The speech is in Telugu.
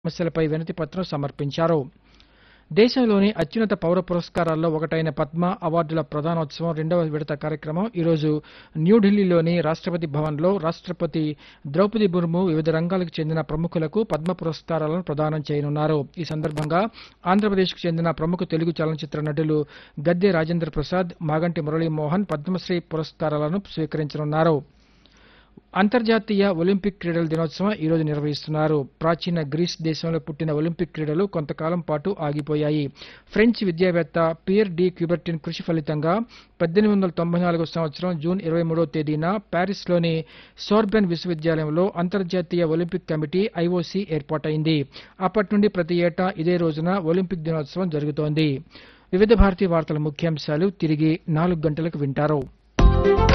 సమస్యలపై వినతి పత్రం సమర్పించారు దేశంలోని అత్యున్నత పౌర పురస్కారాల్లో ఒకటైన పద్మ అవార్డుల ప్రదానోత్సవం రెండవ విడత కార్యక్రమం ఈరోజు న్యూఢిల్లీలోని రాష్ట్రపతి భవన్లో రాష్ట్రపతి ద్రౌపది ముర్ము వివిధ రంగాలకు చెందిన ప్రముఖులకు పద్మ పురస్కారాలను ప్రదానం చేయనున్నారు ఈ సందర్భంగా ఆంధ్రప్రదేశ్కు చెందిన ప్రముఖ తెలుగు చలనచిత్ర నటులు గద్దె రాజేంద్ర ప్రసాద్ మాగంటి మురళీమోహన్ పద్మశ్రీ పురస్కారాలను స్వీకరించనున్నారు అంతర్జాతీయ ఒలింపిక్ క్రీడల దినోత్సవం ఈ రోజు నిర్వహిస్తున్నారు ప్రాచీన గ్రీస్ దేశంలో పుట్టిన ఒలింపిక్ క్రీడలు కొంతకాలం పాటు ఆగిపోయాయి ఫ్రెంచ్ విద్యావేత్త పియర్ డి క్యూబర్టిన్ కృషి ఫలితంగా పద్దెనిమిది వందల తొంభై నాలుగో సంవత్సరం జూన్ ఇరవై మూడో తేదీన ప్యారిస్లోని సోర్బెన్ విశ్వవిద్యాలయంలో అంతర్జాతీయ ఒలింపిక్ కమిటీ ఐఓసీ ఏర్పాటైంది అప్పటి నుండి ప్రతి ఏటా ఇదే రోజున ఒలింపిక్ దినోత్సవం జరుగుతోంది వివిధ భారతీయ వార్తల ముఖ్యాంశాలు తిరిగి నాలుగు గంటలకు వింటారు